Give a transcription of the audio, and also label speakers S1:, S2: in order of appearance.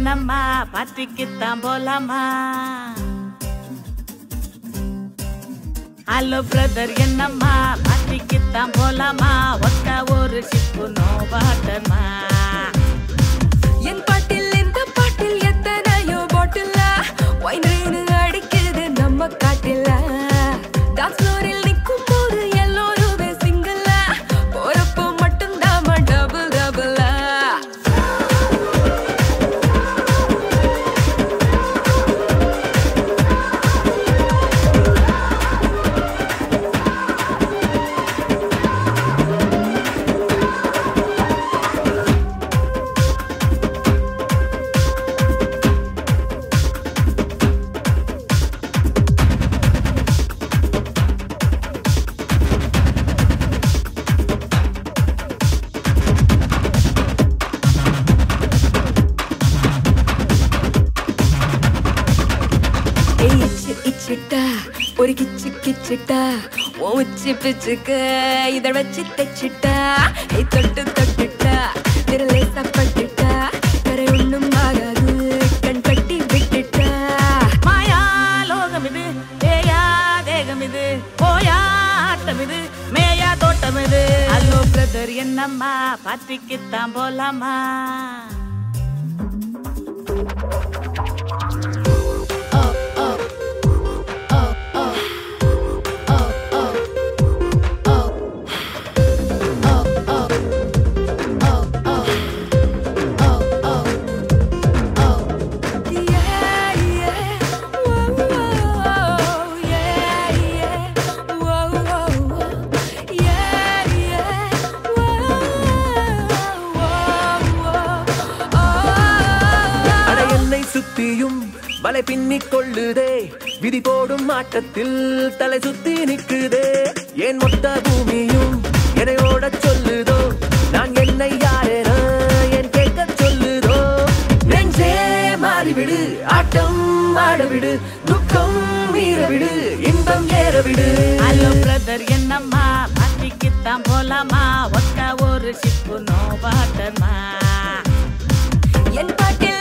S1: என்னம்மா பார்ட்டிக்குத்தான் போலாமா hello brother என்னம்மா பார்ட்டிக்குத்தான் போலாமா ஒத்த ஒரு ஷிப்பு நோ வாட்டர்மா
S2: என் பாட்டில் இந்த பாட்டில் எத்தனையோ பாட்டில் ஒயின் ரெயின் அடிக்குது நம்ம காட்டில் டான்ஸ் ஃப்ளோரில் நிற்கும் போது எல்லோருமே சிங்கிள் போறப்போ மட்டும்தான் டபுள் டபுள் இச்சு இச்சிட்டா ஒரு கிச்சு கிச்சிட்டா ஓ உச்சி பிச்சுக்க இத வச்சு தச்சிட்டா ஏய் தொட்டு தொட்டுட்டா திரலே சப்பட்டுட்டா கரை ஒண்ணும் ஆகாது கண் கட்டி விட்டுட்டா
S1: மாயா லோகம் இது தேயா தேகம் இது போயா ஆட்டம் இது மேயா தோட்டம் இது ஹலோ பிரதர் என்னம்மா பார்ட்டிக்குத்தான் போலாமா
S2: Yeah, yeah. Whoa, whoa. Yeah, yeah. Whoa, whoa, whoa. Yeah, yeah. Whoa, whoa, whoa. Oh.
S3: அட என்னை சுத்தியும் வலை பின்னிக் கொள்ளுதே விதி போடும் ஆட்டத்தில் தலை சுத்தி நிக்குதே ஏன் மொத்த பூமியும் என்னை ஓடச் சொல்லுதோ நான் என்னை யாரென என் கேட்க சொல்லுதோ நெஞ்சே மாறிவிடு ஆட்டம் ஆடவிடு துக்கம் மீறவிடு இன்பம் ஏறவிடு
S1: ஹலோ பிரதர் என்னம்மா பார்ட்டிக்குத்தான் போலாமா ஒத்த ஒரு ஷிப்பு நோ வாட்டர்மா
S2: என் பாட்டில்